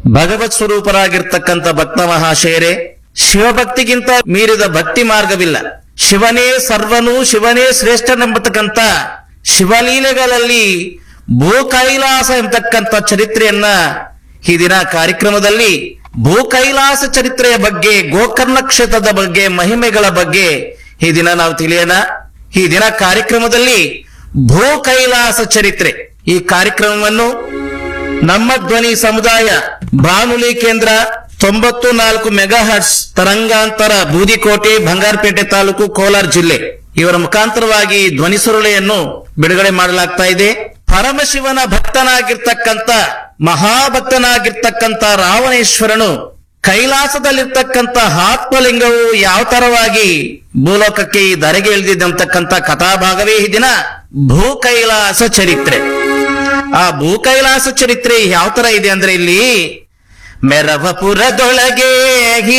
ಭಗವತ್ ಸ್ವರೂಪರಾಗಿರ್ತಕ್ಕಂಥ ಭಕ್ತ ಮಹಾಶಯರೇ ಶಿವಭಕ್ತಿಗಿಂತ ಮೀರಿದ ಭಕ್ತಿ ಮಾರ್ಗವಿಲ್ಲ ಶಿವನೇ ಸರ್ವನು ಶಿವನೇ ಶ್ರೇಷ್ಠನೆಂಬತಕ್ಕಂಥ ಶಿವಲೀಲೆಗಳಲ್ಲಿ ಭೂ ಕೈಲಾಸ ಎಂಬತಕ್ಕಂಥ ಚರಿತ್ರೆಯನ್ನ ಈ ದಿನ ಕಾರ್ಯಕ್ರಮದಲ್ಲಿ ಭೂ ಕೈಲಾಸ ಚರಿತ್ರೆಯ ಬಗ್ಗೆ ಗೋಕರ್ಣ ಕ್ಷೇತ್ರದ ಬಗ್ಗೆ ಮಹಿಮೆಗಳ ಬಗ್ಗೆ ಈ ದಿನ ನಾವು ತಿಳಿಯೋಣ ಈ ದಿನ ಕಾರ್ಯಕ್ರಮದಲ್ಲಿ ಭೂ ಕೈಲಾಸ ಚರಿತ್ರೆ ಈ ಕಾರ್ಯಕ್ರಮವನ್ನು ನಮ್ಮ ಧ್ವನಿ ಸಮುದಾಯ ಬಾನುಲಿ ಕೇಂದ್ರ ತೊಂಬತ್ತು ನಾಲ್ಕು ಮೆಗಾ ಹರ್ಟ್ಸ್ ತರಂಗಾಂತರ ಬೂದಿಕೋಟೆ ಬಂಗಾರಪೇಟೆ ತಾಲೂಕು ಕೋಲಾರ ಜಿಲ್ಲೆ ಇವರ ಮುಖಾಂತರವಾಗಿ ಧ್ವನಿ ಸುರುಳೆಯನ್ನು ಬಿಡುಗಡೆ ಮಾಡಲಾಗ್ತಾ ಇದೆ ಪರಮಶಿವನ ಭಕ್ತನಾಗಿರ್ತಕ್ಕಂಥ ಮಹಾಭಕ್ತನಾಗಿರ್ತಕ್ಕಂಥ ರಾವಣೇಶ್ವರನು ಕೈಲಾಸದಲ್ಲಿರ್ತಕ್ಕಂಥ ಆತ್ಮಲಿಂಗವು ಯಾವ ತರವಾಗಿ ಭೂಲೋಕಕ್ಕೆ ಈ ಧರೆಗೆ ಇಳಿದಿದ್ದಂತಕ್ಕಂಥ ಕಥಾಭಾಗವೇ ಈ ದಿನ ಭೂ ಕೈಲಾಸ ಚರಿತ್ರೆ ಆ ಭೂ ಕೈಲಾಸ ಚರಿತ್ರೆ ಯಾವ ತರ ಇದೆ ಅಂದ್ರೆ ಇಲ್ಲಿ ಮೆರವಪುರದೊಳಗೆ